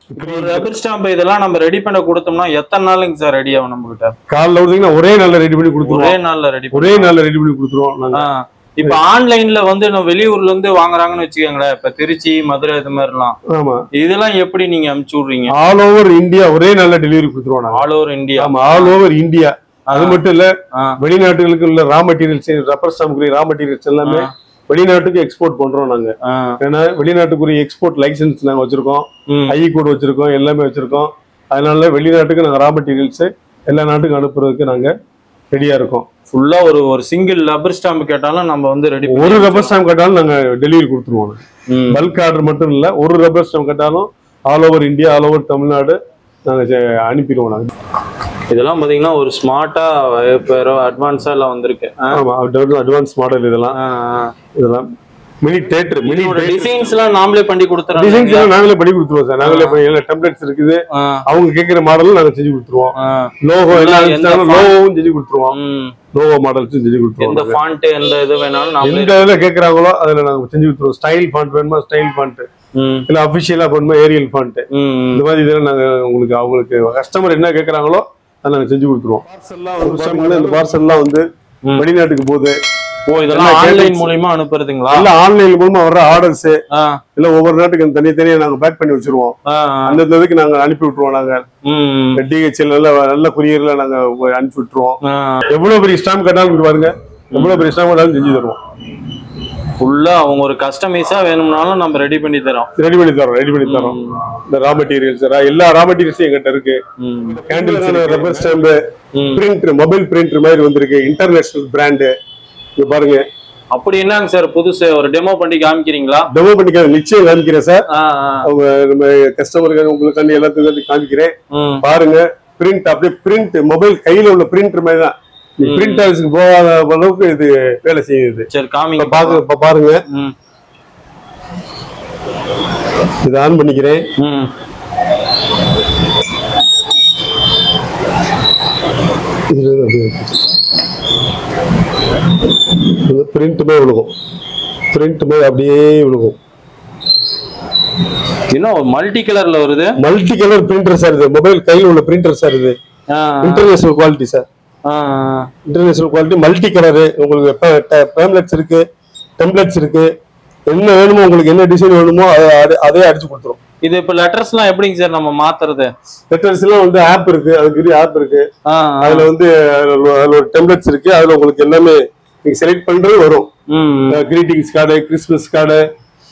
ஒரு rubber stamp இதெல்லாம் நம்ம ரெடி பண்ண கொடுத்தோம்னா எத்தனை நாளுங்க சார் ரெடி ஆகும் நம்ம கிட்ட காலில் விடுறீங்கன்னா ஒரே நாள்ல ரெடி பண்ணி ஒரே கொடுத்துருவோம் நாள்ல ரெடி ஒரே நாள்ல ரெடி பண்ணி கொடுத்துருவோம் நாங்க இப்ப ஆன்லைன்ல வந்து நம்ம வெளியூர்ல இருந்து வாங்குறாங்கன்னு வச்சுக்கோங்களேன் இப்ப திருச்சி மதுரை இது மாதிரிலாம் ஆமா இதெல்லாம் எப்படி நீங்க அனுப்பிச்சு விடுறீங்க ஆல் ஓவர் இந்தியா ஒரே நாள்ல டெலிவரி கொடுத்துருவோம் நாங்க ஆல் ஓவர் இந்தியா ஆமா ஆல் ஓவர் இந்தியா அது மட்டும் இல்ல ஆ. வெளிநாட்டுகளுக்கு உள்ள ரா மெட்டீரியல்ஸ் ரப்பர் ஸ்டாம்புக்குரிய ரா மெட்டீரியல்ஸ் எல்லாமே வெளிநாட்டுக்கு எக்ஸ்போர்ட் பண்றோம் நாங்க ஆ, ஏன்னா வெளிநாட்டுக்குரிய எக்ஸ்போர்ட் லைசன்ஸ் நாங்க வச்சிருக்கோம் ம், ஐ கோட் வச்சிருக்கோம் எல்லாமே வச்சிருக்கோம் அதனால வெளிநாட்டுக்கு நாங்க ரா மெட்டீரியல்ஸ் எல்லா நாட்டுக்கும் அனுப்புறதுக்கு நாங்க ரெடியா இருக்கோம் ஃபுல்லா ஒரு ஒரு சிங்கிள் ரப்பர் ஸ்டாம்ப் கேட்டாலும் நம்ம வந்து ரெடி ஒரு ரப்பர் ஸ்டாம்ப் கேட்டாலும் நாங்க டெலிவரி கொடுத்துருவோம் பல்க் ஆர்டர் மட்டும் இல்ல ஒரு ரப்பர் ஸ்டாம்ப் கேட்டாலும் all over India all over Tamil Nadu நாங்க செ- அனுப்பிடுவோம் நாங்க இதெல்லாம் பாத்தீங்கன்னா ஒரு ஸ்மார்ட்டா இப்போ அட்வான்ஸா எல்லாம் வந்திருக்கு ஆ, ஆமா அட்வான்ஸ் மாடல் இதெல்லாம் ஆ, ஆ. இதெல்லாம் மினி தேட்டர் மினி இதோட டிசைன்ஸ் எல்லாம் நாமளே பண்ணி டிசைன்ஸ் கொடுத்துறாங்க எல்லாம் நாங்களே பண்ணி கொடுத்துருவோம் சார் நாங்களே பண்ணி எல்லா டெம்ப்ளேட்ஸ் இருக்குது அவங்க கேட்கிற மாடலும் நாங்க செஞ்சு கொடுத்துருவோம் லோகோ எல்லாம் எந்த இருந்துச்சாலும் லோகோவும் செஞ்சு கொடுத்துருவோம் ம் லோகோ மாடல்ஸும் செஞ்சு எந்த கொடுத்துருவோம் ஃபாண்ட் எந்த இது வேணாலும் நாமளே எந்த இதுல கேட்கறாங்களோ அதுல நாங்க செஞ்சு கொடுத்துருவோம் ஸ்டைல் ஃபாண்ட் வேணுமா ஸ்டைல் ஃபாண்ட் ம் இல்ல அபிஷியலா வேணுமா ஏரியல் ஃபாண்ட் ம் இந்த மாதிரி இதெல்லாம் நாங்க உங்களுக்கு அவங்களுக்கு கஸ்டமர் என்ன கேட்கறாங்களோ அதை நாங்க செஞ்சு கொடுத்துருவோம் பார்சல்லாம் வந்து இந்த பார்சல்லாம் வந்து ம். வெளிநாட்டுக்கு போகுது ஓ இதெல்லாம் எல்லாம் ஆன்லைன் கேட்டுச்சு. மூலியமா அனுப்புறதுங்களா இல்ல ஆன்லைன் மூலமா வர்ற ஆர்டர்ஸ் ஆ, இல்ல ஒவ்வொரு நாட்டுக்கு தனித்தனியா நாங்க பேக் பண்ணி வச்சிருவோம் ஆ, ஆ. அந்த இதுக்கு நாங்க அனுப்பி விட்டுருவோம் நாங்க ம், டிஹெச்எல் நல்ல நல்ல குரியர்ல நாங்க அனுப்பி விட்டுருவோம் ஆ. எவ்வளவு பெரிய ஸ்டாம்ப் கேட்டாலும் இங்க பாருங்க எவ்வளவு பெரிய ஸ்டாம்ப் கேட்டாலும் செஞ்சு தருவோம் ஃபுல்லா அவங்க ஒரு கஸ்டமைஸா வேணும்னாலும் நம்ம ரெடி பண்ணி தரோம் ரெடி பண்ணி தரோம் ரெடி பண்ணி தரோம் இந்த ரா மெட்டீரியல்ஸ் எல்லா ரா மெட்டீரியல்ஸும் எங்கிட்ட இருக்கு ம், கேண்டில்ஸ் ரப்பர் ஸ்டாம்ப் ம். பிரிண்ட் மொபைல் பிரிண்ட் மாதிரி வந்திருக்கு இன்டர்நேஷனல் பிராண்டு இங்க பாருங்க அப்படி என்னங்க சார் புதுசு ஒரு டெமோ பண்ணி காமிக்கிறீங்களா டெமோ பண்ணிக்க நிச்சயம் காமிக்கிறேன் சார் ஆ, ஆ. அவங்க நம்ம கஸ்டமருக்கு உங்களுக்கு எல்லாத்துக்கும் காமிக்கிறேன் ம், பாருங்க பிரிண்ட் அப்படியே பிரிண்ட் மொபைல் கையில உள்ள பிரிண்டர் மாதிரி தான் பிரிண்ட் ஆஃபீஸ்க்கு போகாத அளவுக்கு இது வேலை செய்யுது சரி காமிங்க இப்ப பாக்க இப்ப பாருங்க ம், இதை ஆன் பண்ணிக்கிறேன் ம். இதுல இருந்து அப்படியே இது பிரிண்ட் மாதிரி விழுகும் பிரிண்ட் மாதிரி அப்படியே விழுகும் என்ன ஒரு மல்டி கலர்ல வருது மல்டி கலர் பிரிண்டர் சார் இது மொபைல் கையில் உள்ள பிரிண்டர் சார் இது ஆ, இன்டர்நேஷனல் குவாலிட்டி சார் ஆ, ஆ. இன்டர்நேஷனல் குவாலிட்டி மல்டி கலரு உங்களுக்கு பேம்லெட்ஸ் இருக்கு டெம்ப்ளெட்ஸ் இருக்கு என்ன வேணுமோ உங்களுக்கு என்ன டிசைன் வேணுமோ அதை அதை- அதே அடிச்சு கொடுத்துரும் இது இப்ப லெட்டர்ஸ் எல்லாம் எப்படிங்க சார் நம்ம மாத்துறது லெட்டர்ஸ் எல்லாம் வந்து ஆப் இருக்கு அதுக்கு ஆப் இருக்கு ஆ, ஆ. அதுல வந்து அதுல அதுல ஒரு டெம்ப்ளெட்ஸ் இருக்கு அதுல உங்களுக்கு எல்லாமே நீங்க செலக்ட் பண்றது வரும் ம், ம். Greetings card Christmas card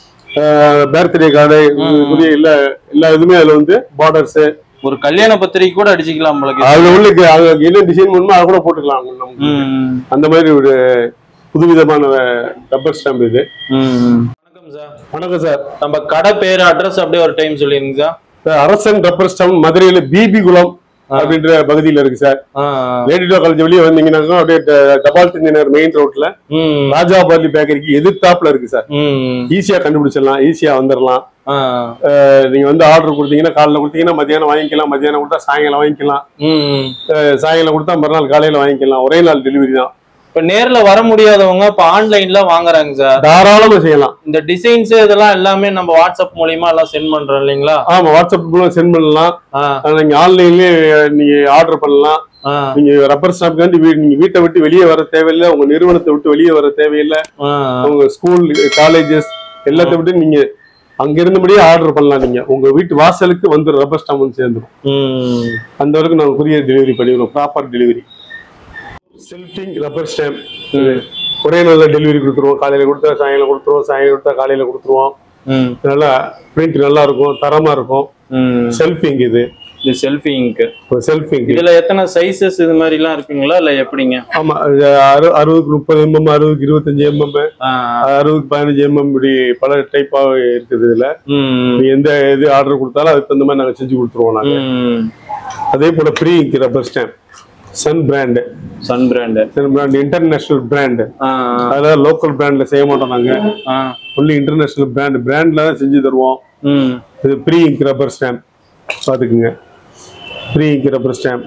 birthday card எல்லா எல்லா இதுமே அதுல வந்து பார்டர்ஸ் ஒரு கல்யாண பத்திரிக்கை கூட அடிச்சுக்கலாம் உங்களுக்கு அதுல உள்ள கு- அங்க என்ன டிசைன் வேணுமோ அதை கூட போட்டுக்கலாம் நமக்கு. ம், ம். அந்த மாதிரி ஒரு புதுவிதமான ரப்பர் ஸ்டாம்ப் இது ம், ம். வணக்கம் சார் வணக்கம் சார் நம்ம கடை பேர் அட்ரஸ் அப்படியே ஒரு டைம் சொல்லிருங்க சார் அரசன் ரப்பர் ஸ்டாம்ப் மதுரையில பிபி குளம் அப்படின்ற பகுதியில இருக்கு சார் ஆ, லேடிடோ காலேஜ் வெளியே வந்தீங்கன்னாக்கா அப்படியே ட- டபால் திண்டினர் மெயின் ரோட்ல ம், ராஜா பார்லி பேக்கரிக்கு எதிர்த்தாப்புல இருக்கு சார் ம். ஈஸியா கண்டுபிடிச்சிடலாம் ஈஸியா வந்துடலாம் ஆ, அஹ் நீங்க வந்து ஆர்டர் கொடுத்தீங்கன்னா காலைல கொடுத்தீங்கன்னா மத்தியானம் வாங்கிக்கலாம் மத்தியானம் கொடுத்தா சாயங்காலம் வாங்கிக்கலாம் ம், ம். அஹ் சாயங்காலம் கொடுத்தா மறுநாள் காலையில வாங்கிக்கலாம் ஒரே நாள் டெலிவரி தான் இப்ப நேர்ல வர முடியாதவங்க இப்ப ஆன்லைன்ல வாங்குறாங்க சார் தாராளமா செய்யலாம் இந்த டிசைன்ஸ் இதெல்லாம் எல்லாமே நம்ம வாட்ஸ்அப் மூலியமா எல்லாம் சென்ட் பண்றோம் இல்லைங்களா ஆமா வாட்ஸ்அப் மூலம் சென்ட் பண்ணலாம் ஆ, அஹ் நீங்க ஆன்லைன்லயே நீங்க ஆர்டர் பண்ணலாம் ஆ, நீங்க ரப்பர் ஸ்டாம்ப்காண்டி வீ- நீங்க வீட்டை விட்டு வெளியே வர தேவையில்லை உங்க நிறுவனத்தை விட்டு வெளியே வர தேவையில்லை ஆ. உங்க ஸ்கூல் காலேஜஸ் எல்லாத்த விட்டு நீங்க அங்க இருந்தபடியே ஆர்டர் பண்ணலாம் நீங்க உங்க வீட்டு வாசலுக்கு வந்து ரப்பர் ஸ்டாம்ப் வந்து சேர்ந்துடும் ம், அந்த வரைக்கும் நாங்க குரியர் டெலிவரி பண்ணிடுவோம் proper delivery self inking rubber stamp ஒரே நாள்ல டெலிவரி கொடுத்துருவோம் காலையில கொடுத்தா சாயங்காலம் கொடுத்துருவோம் சாயங்காலம் கொடுத்தா காலையில கொடுத்துருவோம் ம், நல்லா பிரிண்ட் நல்லா இருக்கும் தரமா இருக்கும் ம். செல்ஃபிங் இது இது செல்ஃபி இங்க் செல்ஃபிங் இதுல எத்தனை சைசஸ் இது மாதிரி எல்லாம் இருக்குங்களா இல்ல எப்படிங்க ஆமா அது அறு அறுபதுக்கு முப்பது எம்எம் அறுபதுக்கு இருபத்தஞ்சு எம்எம் ஆ, அறுபதுக்கு பதினஞ்சு எம்எம் இப்படி பல டைப்பா இருக்குது இதுல ம், நீங்க எந்த இது ஆர்டர் கொடுத்தாலும் அதுக்கு தகுந்த மாதிரி நாங்க செஞ்சு கொடுத்துருவோம் நாங்க ம். அதே போல pre ink rubber stamp sun brand sun brand sun brand international brand அதனால லோக்கல் பிராண்ட்ல செய்ய மாட்டோம் நாங்க ஒன்லி இன்டர்நேஷனல் பிராண்ட் பிராண்ட்ல தான் செஞ்சு தருவோம் இது ப்ரீ இங்க் ரப்பர் ஸ்டாம்ப் பாத்துக்குங்க ப்ரீ இங்க் ரப்பர் ஸ்டாம்ப்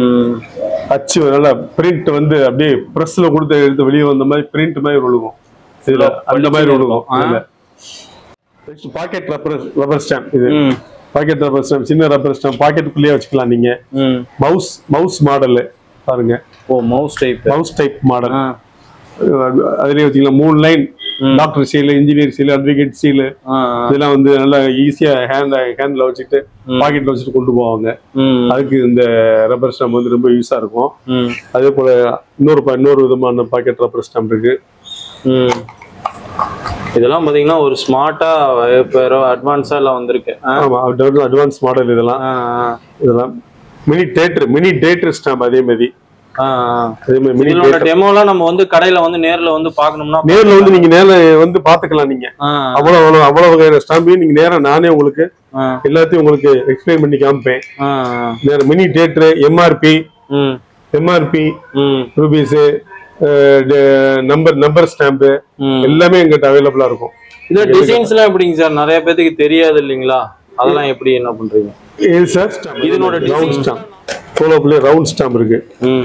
அச்சு நல்லா பிரிண்ட் வந்து அப்படியே பிரஸ்ல கொடுத்து எடுத்து வெளியே வந்த மாதிரி பிரிண்ட் மாதிரி விழுகும் இதுல அந்த மாதிரி விழுகும் ஆ. இதுல next pocket rubber rubber stamp இது பாக்கெட் ரப்பர் ஸ்டாம்ப் சின்ன ரப்பர் ஸ்டாம்ப் பாக்கெட்டுக்குள்ளேயே வச்சுக்கலாம் நீங்க ம் மவுஸ் மவுஸ் மாடல் பாருங்க ஓ mouse type mouse type model ஆ அதுலயே வச்சுக்கலாம் மூணு line doctor seal engineer seal advocate seal ஆ இதெல்லாம் வந்து நல்லா ஈஸியா ஹேண்ட் ஹேண்ட்ல வச்சுட்டு பாக்கெட்ல வச்சுட்டு கொண்டு போவாங்க ம் அதுக்கு இந்த ரப்பர் ஸ்டாம்ப் வந்து ரொம்ப யூஸா இருக்கும் ம் அதே போல இன்னொரு ப- இன்னொரு விதமான பாக்கெட் ரப்பர் ஸ்டாம்ப் இருக்கு ம் இதெல்லாம் பாத்தீங்கன்னா ஒரு ஸ்மார்ட்டா இப்போ அட்வான்ஸா எல்லாம் வந்திருக்கு ஆ ஆமா அட்வான்ஸ் மாடல் இதெல்லாம் ஆ இதெல்லாம் mini theatre mini theatre stamp அதே மாதிரி ஆ ஆ. அதே மாதிரி மினி இதனோட டெமோலாம் நம்ம வந்து கடையில வந்து நேர்ல வந்து பார்க்கணும்னா நேர்ல வந்து நீங்க நேர்ல வந்து பாத்துக்கலாம் நீங்க ஆ அவ்வளவு அவ்வளவு அவ்வளவு வகையான ஸ்டாம்பையும் நீங்க நேரா நானே உங்களுக்கு ஆ எல்லாத்தையும் உங்களுக்கு எக்ஸ்பிளைன் பண்ணி காமிப்பேன் ஆ நேர மினி தேட்டர் எம்ஆர்பி ம் எம்ஆர்பி ம் ருபீஸ் நம்பர் நம்பர் ஸ்டாம்பு ம் எல்லாமே எங்கிட்ட அவைலபிளா இருக்கும் இது டிசைன்ஸ்லாம் எப்படிங்க சார் நிறைய பேத்துக்கு தெரியாது இல்லைங்களா அதெல்லாம் எப்படி என்ன பண்றீங்க இது சார் இதனோட ரவுண்ட் ஸ்டாம்ப் போலோப்ல ரவுண்ட் ஸ்டாம்ப் இருக்கு ம்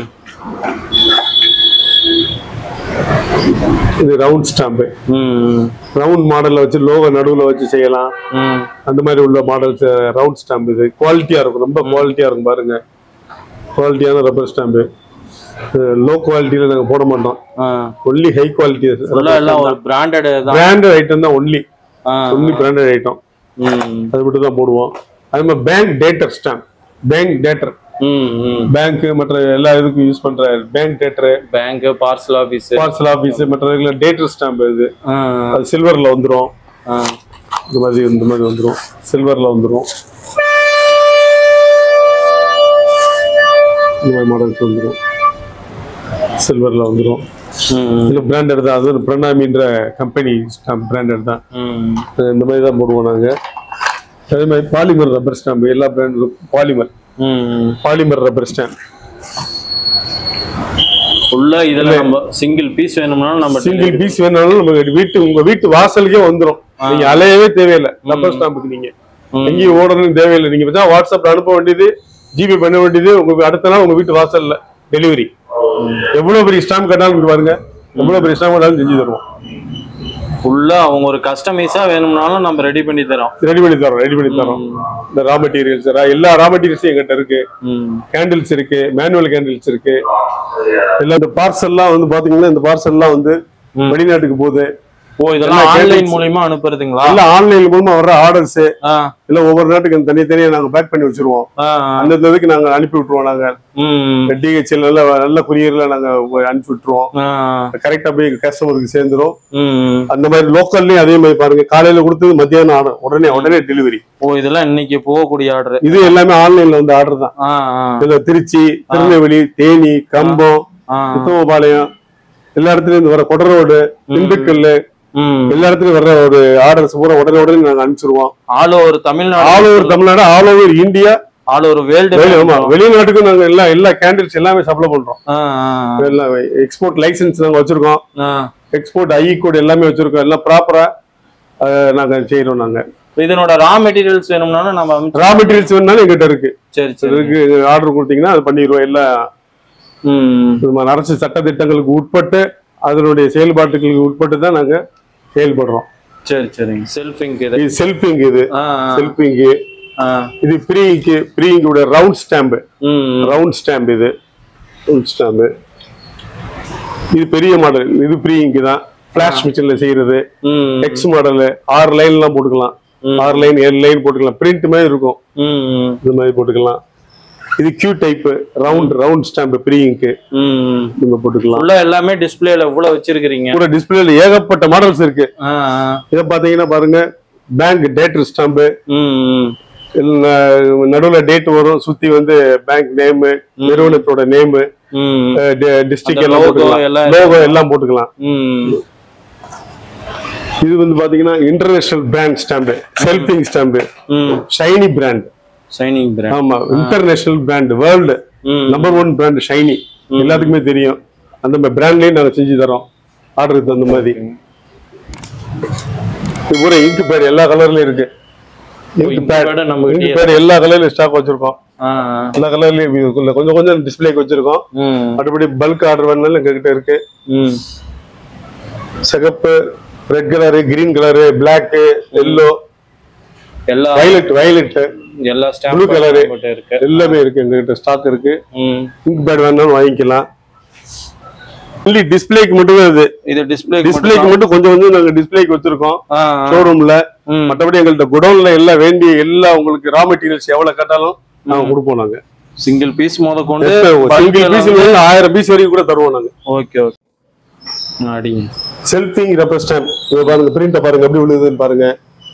இது ரவுண்ட் ஸ்டாம்ப் ம் ரவுண்ட் மாடல்ல வச்சு லோகோ நடுவுல வச்சு செய்யலாம் ம் அந்த மாதிரி உள்ள மாடல்ஸ் ரவுண்ட் ஸ்டாம்ப் இது குவாலிட்டியா இருக்கும் ரொம்ப குவாலிட்டியா இருக்கும் பாருங்க குவாலிட்டியான ரப்பர் ஸ்டாம்பு லோ குவாலிட்டியில நாங்க போட மாட்டோம் ஆ ஒன்லி ஹை குவாலிட்டி ஃபுல்லா எல்லாம் ஒரு பிராண்டட் தான் பிராண்டட் ஐட்டம் தான் ஒன்லி ஆ ஒன்லி பிராண்டட் ஐட்டம் ம் அது மட்டும் தான் போடுவோம் அதே மாதிரி bank dater stamp bank dater ம் ம் பேங்க் மற்ற எல்லா இதுக்கும் யூஸ் பண்ற bank dater bank parcel office parcel office மற்ற ரெகுலர் டேட்டர் ஸ்டாம்ப் இது ஆ அது சில்வர்ல வந்துரும் ஆ இந்த மாதிரி இந்த மாதிரி வந்துரும் சில்வர்ல வந்துரும் இந்த மாதிரி மாடல்ஸ் வந்துரும் சில்வர்ல வந்துரும் ம் இது பிராண்டட் தான் அது பிரணாமின்ற கம்பெனி ஸ்டாம்ப் பிராண்டட் தான் ம் இந்த மாதிரி தான் போடுவோம் நாங்க அதே மாதிரி பாலிமர் ரப்பர் ஸ்டாம்ப் எல்லா பிராண்டும் பாலிமர் ம் பாலிமர் ரப்பர் ஸ்டாம்ப் ஃபுல்லா இதுல நம்ம சிங்கிள் பீஸ் வேணும்னாலும் நம்ம சிங்கிள் பீஸ் வேணாலும் நம்ம வீட்டு உங்க வீட்டு வாசலுக்கே வந்துரும் நீங்க அலையவே தேவையில்லை ரப்பர் ஸ்டாம்புக்கு நீங்க ம். எங்கேயும் ஓடணும்னு தேவையில்லை நீங்க தான் வாட்ஸ்அப்ல அனுப்ப வேண்டியது ஜிபே பண்ண வேண்டியது உங்க அடுத்த நாள் உங்க வீட்டு வாசல்ல டெலிவரி எவ்வளவு பெரிய ஸ்டாம்ப் கேட்டாலும் இங்க பாருங்க எவ்வளவு பெரிய ஸ்டாம்ப் கேட்டாலும் செஞ்சு தருவோம் ஃபுல்லா அவங்க ஒரு கஸ்டமைஸா வேணும்னாலும் நம்ம ரெடி பண்ணி தரோம் ரெடி பண்ணி தரோம் ரெடி பண்ணி தரோம் இந்த ரா மெட்டீரியல்ஸ் எல்லா ரா மெட்டீரியல்ஸும் எங்கிட்ட இருக்கு ம் கேண்டில்ஸ் இருக்கு மேனுவல் கேண்டில்ஸ் இருக்கு எல்லாம் இந்த பார்சல்லாம் வந்து பாத்தீங்கன்னா இந்த பார்சல்லாம் வந்து வெளிநாட்டுக்கு போகுது ஓ இதெல்லாம் எல்லாம் ஆன்லைன் candles. மூலியமா அனுப்புறதுங்களா எல்லாம் ஆன்லைன் மூலமா வர்ற ஆர்டர்ஸ் ஆ இல்ல ஒவ்வொரு நாட்டுக்கு தனித்தனியா நாங்க பேக் பண்ணி வச்சிருவோம் ஆ ஆ. அந்த இதுக்கு நாங்க அனுப்பி விட்டுருவோம் நாங்க ம் டிஹெச்எல் நல்ல நல்ல குரியர்ல நாங்க அனுப்பி விட்டுருவோம் ஆ கரெக்டா போய் கஸ்டமருக்கு சேர்ந்துரும் ம் அந்த மாதிரி லோக்கல்லயும் அதே மாதிரி பாருங்க காலையில கொடுத்தது மத்தியானம் ஆர்டர் உடனே உடனே டெலிவரி ஓ இதெல்லாம் இன்னைக்கு போகக்கூடிய ஆர்டர் இது எல்லாமே ஆன்லைன்ல வந்து ஆர்டர் தான் ஆ ஆ இதுல திருச்சி திருநெல்வேலி தேனி கம்பம் ஆ உத்தமபாளையம் எல்லா இடத்துலயும் இருந்து வர கொடரோடு திண்டுக்கல் ம் எல்லா இடத்துலயும் வர்ற ஒரு ஆர்டர்ஸ் பூரா உடனே உடனே நாங்க அனுப்பிச்சிருவோம் all over Tamil Nadu all over Tamil Nadu all over India all over world வெளி- ஆமா வெளிநாட்டுக்கும் நாங்க எல்லா எல்லா கேண்டில்ஸ் எல்லாமே சப்ளை பண்றோம் ஆ ஆ எல்லாம் எக்ஸ்போர்ட் லைசன்ஸ் நாங்க வச்சிருக்கோம் ஆ எக்ஸ்போர்ட் ஐ கோட் எல்லாமே வச்சிருக்கோம் எல்லாம் ப்ராப்பரா நாங்க செய்யறோம் நாங்க இதனோட ரா மெட்டீரியல்ஸ் வேணும்னாலும் நம்ம அனுப்பிச்சு- ரா மெட்டீரியல்ஸ் வேணாலும் எங்கிட்ட இருக்கு சரி சரி இதுக்கு ஆர்டர் கொடுத்தீங்கன்னா அது பண்ணிடுவோம் எல்லா ம் விதமான அரசு சட்ட திட்டங்களுக்கு உட்பட்டு அதனுடைய செயல்பாட்டுகளுக்கு உட்பட்டு தான் நாங்க செயல்படுறோம் சரி சரிங்க செல்ஃபிங் இது இது செல்ஃபிங் இது ஆ ஆ, செல்ஃபிங் ஆ இது ப்ரீ இங்கு ப்ரீ இங்கோட ரவுண்ட் ஸ்டாம்பு ம் ரவுண்ட் ஸ்டாம்ப் இது ரவுண்ட் ஸ்டாம்பு இது பெரிய மாடல் இது ப்ரீ இங்கு தான் ஃபிளாஷ் மிஷின்ல செய்யறது ம் எக்ஸ் மாடல் ஆறு லைன்லாம் போட்டுக்கலாம் ஆறு லைன் ஏழு லைன் போட்டுக்கலாம் பிரிண்ட் மாதிரி இருக்கும் ம் இந்த மாதிரி போட்டுக்கலாம் இது Q type round round stamp pre ink ம் நீங்க போட்டுக்கலாம் ஃபுல்லா எல்லாமே டிஸ்பிளேல இவ்வளவு வச்சிருக்கீங்க கூட டிஸ்பிளேல ஏகப்பட்ட மாடல்ஸ் இருக்கு ஆ ஆ. இதை பாத்தீங்கன்னா பாருங்க பேங்க் டேட்டர் ஸ்டாம்பு ம் ம் நடுவுல டேட் வரும் சுத்தி வந்து பேங்க் நேமு நிறுவனத்தோட நேமு ம் டிஸ்ட்ரிக்ட் அந்த எல்லாம் logo போட்டுக்கலாம் எல்லாம் லோகோ எல்லாம் போட்டுக்கலாம் ம் இது வந்து பாத்தீங்கன்னா international brand stamp self inking stamp ம் ஷைனி பிராண்ட் ஷைனிங் பிராண்ட் ஆமா இன்டர்நேஷனல் பிராண்ட் வேர்ல்டு ம் நம்பர் ஒன் பிராண்ட் ஷைனி எல்லாத்துக்குமே தெரியும் அந்த பிராண்ட்லயும் நாங்க செஞ்சு தரோம் ஆர்டருக்கு தகுந்த மாதிரி இது பூரா இங்கு பேர் எல்லா கலர்லயும் இருக்கு இங்கு ink பேட் pad நம்ம இங்கு கிட்டயே பேர் எல்லா கலர்லயும் ஸ்டாக் வச்சிருக்கோம் ஆ ஆ. எல்லா கலர்லயும் இதுக்குள்ள கொஞ்சம் கொஞ்சம் டிஸ்பிளேக்கு வச்சிருக்கோம் ம் மற்றபடி பல்க் ஆர்டர் வேணாலும் எங்ககிட்ட இருக்கு ம் சிகப்பு red colour green colour black yellow எல்லா வயலட் வயலட் எல்லா Blue ஸ்டாம்ப் colour. போட்டு இருக்கு எல்லாமே இருக்கு எங்ககிட்ட ஸ்டாக் இருக்கு ம் இங்க் பேட் வேணாலும் வாங்கிக்கலாம் ஒன்லி டிஸ்பிளேக்கு மட்டும் தான் இது இது டிஸ்பிளே டிஸ்பிளேக்கு மட்டும் கொஞ்சம் கொஞ்சம் நாங்க டிஸ்பிளேக்கு வச்சிருக்கோம் ஆ ஷோரூம்ல ம். மற்றபடி எங்கள்கிட்ட குடோன்ல எல்லாம் வேண்டிய எல்லா உங்களுக்கு ரா மெட்டீரியல்ஸ் எவ்வளவு கேட்டாலும் நாங்க கொடுப்போம் நாங்க சிங்கிள் பீஸ் முத கொண்டு சிங்கிள் பீஸ் ஆயிரம் பீஸ் வரைக்கும் கூட தருவோம் நாங்க ஓகே ஓகே அடிங்க செல்ஃபிங் ரப்பர் ஸ்டாம்ப் இங்க பாருங்க பிரிண்ட பாருங்க எப்படி விழுதுன்னு பாருங்க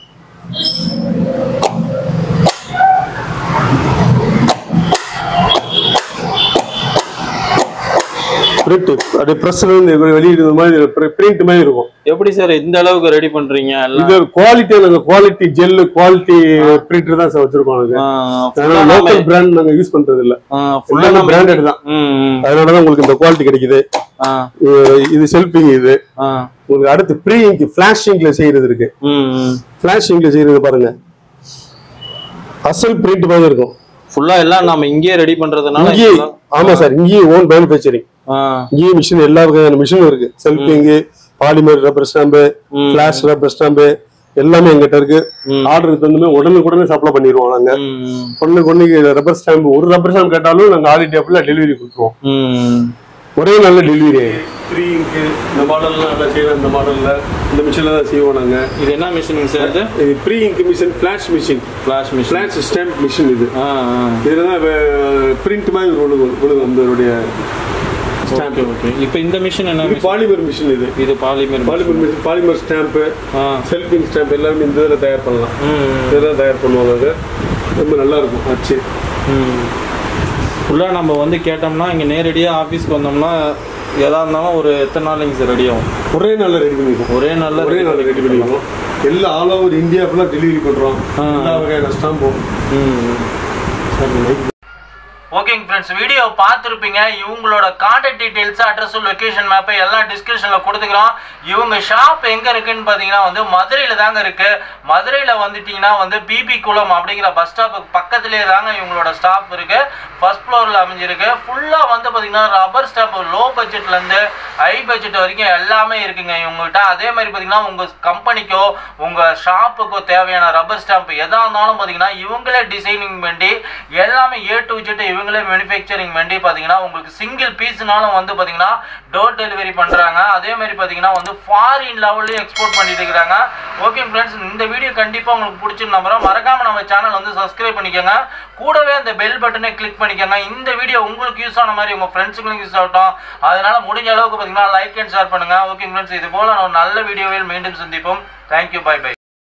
பிரிண்ட் அப்படியே பிரஸ்ல இருந்து வெளியிடுற மாதிரி பிரிண்ட் மாதிரி இருக்கும் எப்படி சார் இந்த அளவுக்கு ரெடி பண்றீங்க எல்லாம் இது குவாலிட்டி நாங்க குவாலிட்டி ஜெல் குவாலிட்டி பிரிண்டர் தான் சார் வச்சிருக்கோம் நாங்க லோக்கல் பிராண்ட் நாங்க யூஸ் பண்றது இல்ல ஃபுல்லா எல்லாமே பிராண்டட் தான் ம் ம். அதனாலதான் உங்களுக்கு இந்த குவாலிட்டி கிடைக்குது ஆ இது- இது செல்ஃபிங் இது ஆ உங்களுக்கு அடுத்து ப்ரீ இங்க் ஃபிளாஷ் இங்க்ல செய்யறது இருக்கு ம் ம் ஃபிளாஷ் இங்க்ல செய்யறது பாருங்க அசல் பிரிண்ட் மாதிரி இருக்கும் ஃபுல்லா எல்லாம் நாம இங்கேயே ரெடி பண்றதுனால இங்கேயே இதெல்லாம்- ஆமா சார் இங்கேயே ஓன் மேனுஃபேக்சரிங் ஆ இங்கேயே மிஷின் எல்லா வகையான மிஷினும் இருக்கு செல்ஃபிங் பாலிமர் ரப்பர் ஸ்டாம்பு ம். ஃபிளாஷ் ரப்பர் ஸ்டாம்பு எல்லாமே எங்கிட்ட இருக்கு ம். ஆர்டர் தந்துமே உடனுக்குடனே சப்ளை பண்ணிடுவோம் நாங்க ம் ம். ஒண்ணுக்கு ஒண்ணுக்கு ரப்பர் ஸ்டாம்பு ஒரு ரப்பர் ஸ்டாம்ப் கேட்டாலும் நாங்க ஆல் இண்டியா ஃபுல்லா டெலிவரி கொடுத்துருவோம் ம் ஒரே நல்ல டெலிவரி த்ரீ இங்கு இந்த மாடல்லாம் நல்லா செய்யலாம் இந்த மாடல்ல இந்த மிஷின்ல தான் செய்வோம் நாங்க இது என்ன மிஷினிங் சார் இது இது pre ink machine flash machine flash machine flash stamp machine இது ஆ ஆ இதுல தான் பிரிண்ட் மாதிரி விழுகும் விழுகும் நம்மளுடைய ஓகே ஓகே இப்போ இந்த மிஷின் என்ன இது பாலிமர் மிஷின் இது இது polymer polymer machine polymer stamp ஆ செல்ஃபிங் ஸ்டாம்ப் எல்லாமே இந்த இதில் தயார் பண்ணலாம் ம் இதெல்லாம் தயார் பண்ணுவாங்க அது ரொம்ப நல்லா இருக்கும் ஆச்சு ம் ஃபுல்லாக நம்ம வந்து கேட்டோம்னா இங்கே நேரடியாக ஆஃபீஸ்க்கு வந்தோம்னா எதா இருந்தாலும் ஒரு எத்தனை நாளைங்க சார் ரெடி ஆகும் ஒரே நாள்ல ரெடி பண்ணிடுவோம் ஒரே நாளில் ஒரே நாள்ல ரெடி பண்ணிடுவோம் எல்லா ஆல் ஓவர் இந்தியா ஃபுல்லாக டெலிவரி பண்றோம் ஆ. எல்லா வகையான ஸ்டாம்பும் ம் ஓகேங்க ஃப்ரெண்ட்ஸ் வீடியோ பார்த்துருப்பீங்க இவங்களோட contact details address location map எல்லாம் டிஸ்கிரிப்ஷனில் கொடுத்துக்கிறோம் இவங்க ஷாப் எங்கே இருக்குன்னு பார்த்தீங்கன்னா வந்து மதுரையில் தாங்க இருக்கு மதுரையில் வந்துட்டீங்கன்னா வந்து பிபி குளம் அப்படிங்கிற பஸ் ஸ்டாப்புக்கு பக்கத்துலேயே தாங்க இவங்களோட ஸ்டாப் இருக்கு ஃபர்ஸ்ட் ஃப்ளோரில் அமைஞ்சிருக்கு ஃபுல்லாக வந்து பார்த்தீங்கன்னா ரப்பர் ஸ்டாப் லோ பட்ஜெட்லேருந்து ஹை பட்ஜெட் வரைக்கும் எல்லாமே இருக்குங்க இவங்ககிட்ட அதே மாதிரி பார்த்தீங்கன்னா உங்கள் கம்பெனிக்கோ உங்கள் ஷாப்புக்கோ தேவையான ரப்பர் ஸ்டாம்ப் எதாக இருந்தாலும் பார்த்தீங்கன்னா இவங்களே டிசைனிங் பண்ணி எல்லாமே ஏ டு ஜெட் இவங்களே மேனுஃபேக்சரிங் பண்ணி பார்த்தீங்கன்னா உங்களுக்கு சிங்கிள் பீஸ்னாலும் வந்து பார்த்தீங்கன்னா டோர் டெலிவரி பண்ணுறாங்க அதே மாதிரி பார்த்தீங்கன்னா வந்து ஃபாரின் லெவல்லையும் எக்ஸ்போர்ட் பண்ணிட்டு இருக்கிறாங்க ஓகே ஃப்ரெண்ட்ஸ் இந்த வீடியோ கண்டிப்பாக உங்களுக்கு பிடிச்சிருந்த நம்புறோம் மறக்காம நம்ம சேனல் வந்து சப்ஸ்கிரைப் பண்ணிக்கோங்க கூடவே அந்த பெல் பட்டனை கிளிக் பண்ணிக்கோங்க இந்த வீடியோ உங்களுக்கு யூஸ் ஆன மாதிரி உங்கள் ஃப்ரெண்ட்ஸுங்களுக்கு யூஸ் ஆகட்டும் அதனால முடிஞ்ச அளவுக்கு பார்த்தீங்கன்னா லைக் அண்ட் ஷேர் பண்ணுங்க ஓகே ஃப்ரெண்ட்ஸ் இது போல ஒரு நல்ல வீடியோவில் மீண்டும் சந்திப்போம் தேங்க்யூ பை பை